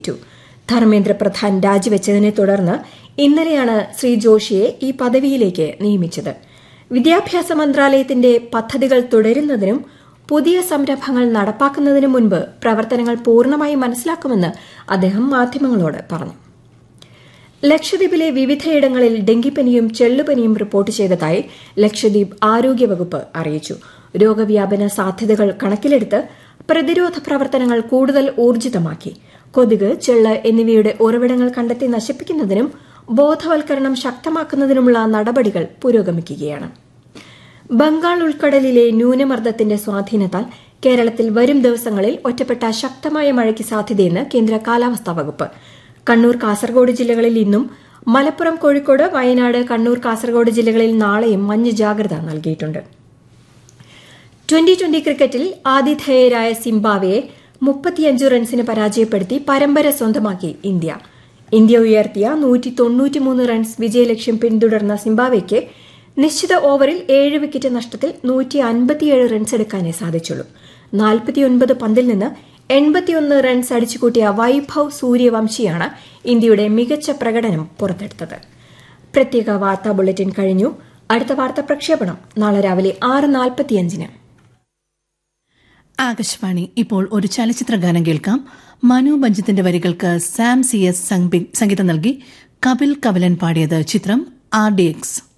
to Dharmendra Pradhan രാജിവെച്ചതിനെ തുടർന്ന് ഇന്നലെയാണ് ശ്രീ ജോഷിയെ ഈ പദവിയിലേക്ക് നിയമിച്ചത് വിദ്യാഭ്യാസ മന്ത്രാലയത്തിന്റെ പദ്ധതികൾ തുടരുന്നതിനും പുതിയ സംരംഭങ്ങൾ നടപ്പാക്കുന്നതിനും മുൻപ് പ്രവർത്തനങ്ങൾ പൂർണ്ണമായി മനസ്സിലാക്കുമെന്ന് അദ്ദേഹം മാധ്യമങ്ങളോട് പറഞ്ഞു ലക്ഷദ്വീപിലെ വിവിധയിടങ്ങളിൽ ഡെങ്കിപ്പനിയും ചെള്ളുപനിയും റിപ്പോർട്ട് ചെയ്തതായി ലക്ഷദ്വീപ് ആരോഗ്യവകുപ്പ് അറിയിച്ചു രോഗവ്യാപന സാധ്യതകൾ കണക്കിലെടുത്ത് പ്രതിരോധ പ്രവർത്തനങ്ങൾ കൂടുതൽ ഊർജിതമാക്കി കൊതുക് ചെള്ള് എന്നിവയുടെ ഉറവിടങ്ങൾ കണ്ടെത്തി നശിപ്പിക്കുന്നതിനും ബോധവൽക്കരണം ശക്തമാക്കുന്നതിനുമുള്ള നടപടികൾ പുരോഗമിക്കുകയാണ് ബംഗാൾ ഉൾക്കടലിലെ ന്യൂനമർദ്ദത്തിന്റെ സ്വാധീനത്താൽ കേരളത്തിൽ വരും ദിവസങ്ങളിൽ ഒറ്റപ്പെട്ട ശക്തമായ മഴയ്ക്ക് സാധ്യതയെന്ന് കേന്ദ്ര കാലാവസ്ഥാ വകുപ്പ് കണ്ണൂർ കാസർഗോഡ് ജില്ലകളിൽ ഇന്നും മലപ്പുറം കോഴിക്കോട് വയനാട് കണ്ണൂർ കാസർഗോഡ് ജില്ലകളിൽ നാളെയും മഞ്ഞ ജാഗ്രത നൽകിയിട്ടുണ്ട് ട്വന്റി ട്വന്റി ക്രിക്കറ്റിൽ ആതിഥേയരായ സിംബാവയെ മുപ്പത്തിയഞ്ച് റൺസിന് പരാജയപ്പെടുത്തി പരമ്പര സ്വന്തമാക്കി ഇന്ത്യ ഇന്ത്യ ഉയർത്തിയ നൂറ്റി തൊണ്ണൂറ്റിമൂന്ന് റൺസ് വിജയലക്ഷ്യം പിന്തുടർന്ന സിംബാവയ്ക്ക് നിശ്ചിത ഓവറിൽ ഏഴ് വിക്കറ്റ് നഷ്ടത്തിൽ നൂറ്റി അൻപത്തിയേഴ് റൺസ് എടുക്കാനേ സാധിച്ചുള്ളൂ നാൽപ്പത്തിയൊൻപത് പന്തിൽ നിന്ന് എൺപത്തിയൊന്ന് റൺസ് അടിച്ചുകൂട്ടിയ വൈഭവ് സൂര്യവംശിയാണ് ഇന്ത്യയുടെ മികച്ച പ്രകടനം പുറത്തെടുത്തത് പ്രത്യേക വാർത്താ ബുള്ളറ്റിൻ കഴിഞ്ഞു അടുത്ത വാർത്താ പ്രക്ഷേപണം നാളെ രാവിലെ ആറ് നാൽപ്പത്തിയഞ്ചിന് ആകാശവാണി ഇപ്പോൾ ഒരു ചലച്ചിത്ര ഗാനം കേൾക്കാം മനു ബഞ്ചത്തിന്റെ വരികൾക്ക് സാം സി എസ് സംഗീതം നൽകി കപിൽ കവലൻ പാടിയത് ചിത്രം ആർ ഡി എക്സ്